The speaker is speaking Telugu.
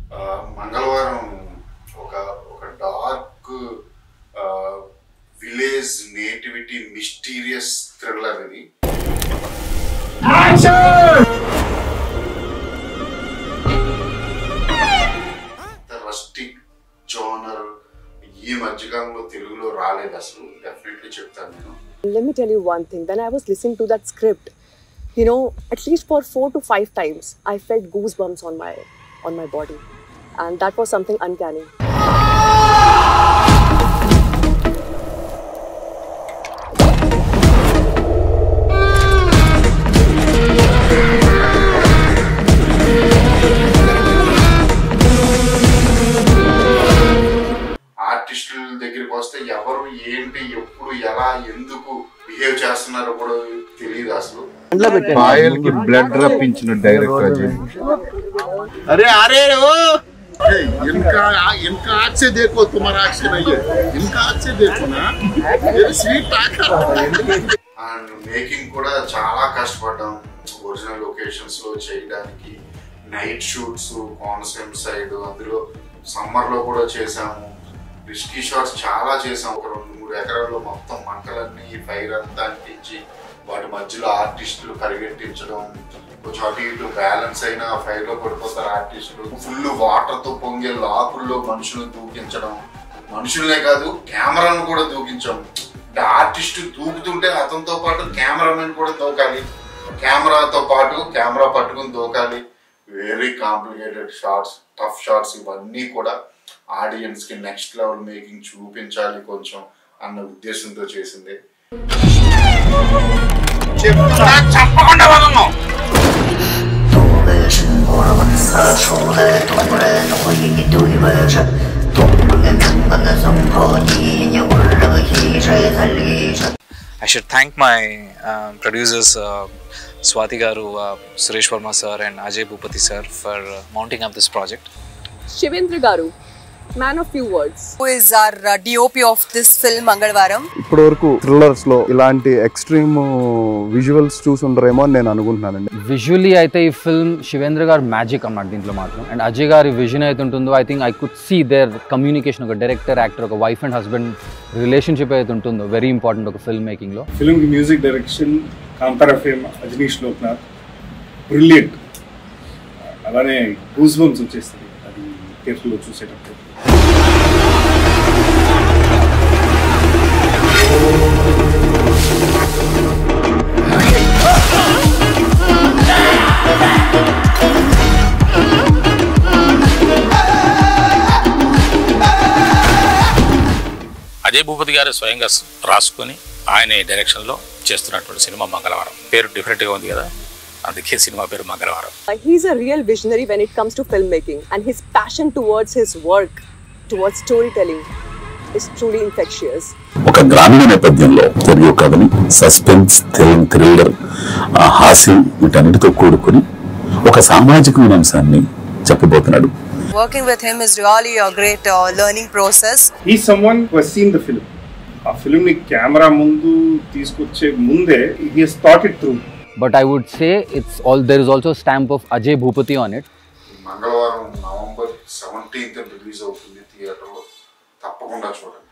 ఆ, మంగళవారం ఒక ఒక dark village nativity mysterious thriller ఇది రస్టిక్ జోనర్ ఈ మధ్యకాలంలో తెలుగులో రాలేదు అసలు డెఫినెట్లీ చెప్తాను నేను Let me tell you one thing. When I was listening to that script, you know, at least for four to five times, I felt goosebumps on my on my body, and that was something uncanny. ఆర్టిస్టుల దగ్గరికి వస్తే ఎవరు ఏంటి ఎప్పుడు ఎలా ఎందుకు బిహేవ్ చేస్తున్నారో కూడా తెలియదు అసలు పాయల్కి బ్లడ్ రప్పించిన డైరెక్టర్ అజయ్ अरे अरे ओ ए, इनका इनका आँख से देखो तुम्हारा आँख से नहीं है इनका आँख से देखो ना ये स्वीट आकर అండ్ మేకింగ్ కూడా చాలా కష్టపడ్డాం ఒరిజినల్ లొకేషన్స్ లో చేయడానికి నైట్ షూట్స్ కోనసీమ సైడ్ అందులో సమ్మర్ లో కూడా చేసాము రిస్కీ షాట్స్ చాలా చేసాం ఒక రెండు మూడు ఎకరాల్లో మొత్తం మంటలన్నీ ఫైర్ అంతా అంటించి వాటి మధ్యలో ఆర్టిస్టులు పరిగెట్టించడం కొంచెం అటు ఇటు బ్యాలెన్స్ అయిన ఫైర్ లో పడిపోతారు ఆర్టిస్టులు ఫుల్ వాటర్ తో పొంగే లాకుల్లో మనుషులు దూకించడం మనుషులనే కాదు కెమెరాను కూడా దూకించాం అంటే ఆర్టిస్ట్ దూకుతుంటే అతనితో పాటు కెమెరామెన్ కూడా దూకాలి కెమెరాతో పాటు కెమెరా పట్టుకుని దూకాలి very complicated shots tough shots ఇవన్నీ కూడా ఆడియన్స్ కి నెక్స్ట్ లెవెల్ మేకింగ్ చూపించాలి కొంచెం అన్న ఉద్దేశంతో చేసింది చెప్పకుండా వదలను 都为生活文色出来，动人会对为着，动人成本的生活，你有任何一切在里着。 I should thank my um, producers, uh, Swati Garu, uh, Suresh Verma sir, and Ajay Bhupati sir for uh, mounting up this project. Shivendra Garu, man of few words. who is our uh, DOP of this film Mangalvaram. ఇప్పటి వరకు థ్రిల్లర్స్ లో ఇలాంటి ఎక్స్ట్రీమ్ విజువల్స్ చూసి ఉండరేమో అని నేను అనుకుంటున్నానండి విజువల్లీ అయితే ఈ ఫిల్మ్ శివేంద్ర గారు మ్యాజిక్ అన్నమాట దీంట్లో మాత్రం అండ్ అజయ్ గారి విజన్ అయితే ఉంటుందో I think I could see their communication ఒక డైరెక్టర్ యాక్టర్ ఒక వైఫ్ అండ్ హస్బెండ్ రిలేషన్షిప్ అయితే ఉంటుందో వెరీ ఇంపార్టెంట్ ఒక ఫిల్మ్ మేకింగ్లో ఫిల్మ్ కి music direction Kantara fame Ajaneesh Loknath brilliant అలానే గూస్ బంప్స్ వచ్చేస్తుంది అది థియేటర్లో చూసేటప్పుడు అజయ్ భూపతి గారు స్వయంగా స్- రాసుకొని ఆయన డైరెక్షన్లో చేస్తున్నటువంటి సినిమా మంగళవారం పేరు డిఫరెంట్గా ఉంది కదా అందుకే సినిమా పేరు మంగళవారం Uh, he's a real visionary when it comes to filmmaking, and his passion towards his work, towards storytelling, is truly infectious. ఒక గ్రామీణ నేపథ్యంలో తెలుగు కథని సస్పెన్స్ థ్రిల్ థ్రిల్లర్ ఆ, హాస్యం వీటన్నిటితో కూడుకుని ఒక సామాజికమైన అంశాన్ని చెప్పబోతున్నాడు Working with him is really a great uh, learning process. ఈ some one scene the film ఆ ఫిల్మ్ ని కెమెరా ముందు తీసుకొచ్చే ముందే he has thought it through but I would say it's all there is also stamp of Ajay Bhupathi on it మంగళవారం నవంబర్ సెవెంటీన్త్ రిలీజ్ అవుతుంది థియేటర్లో తప్పకుండా చూడండి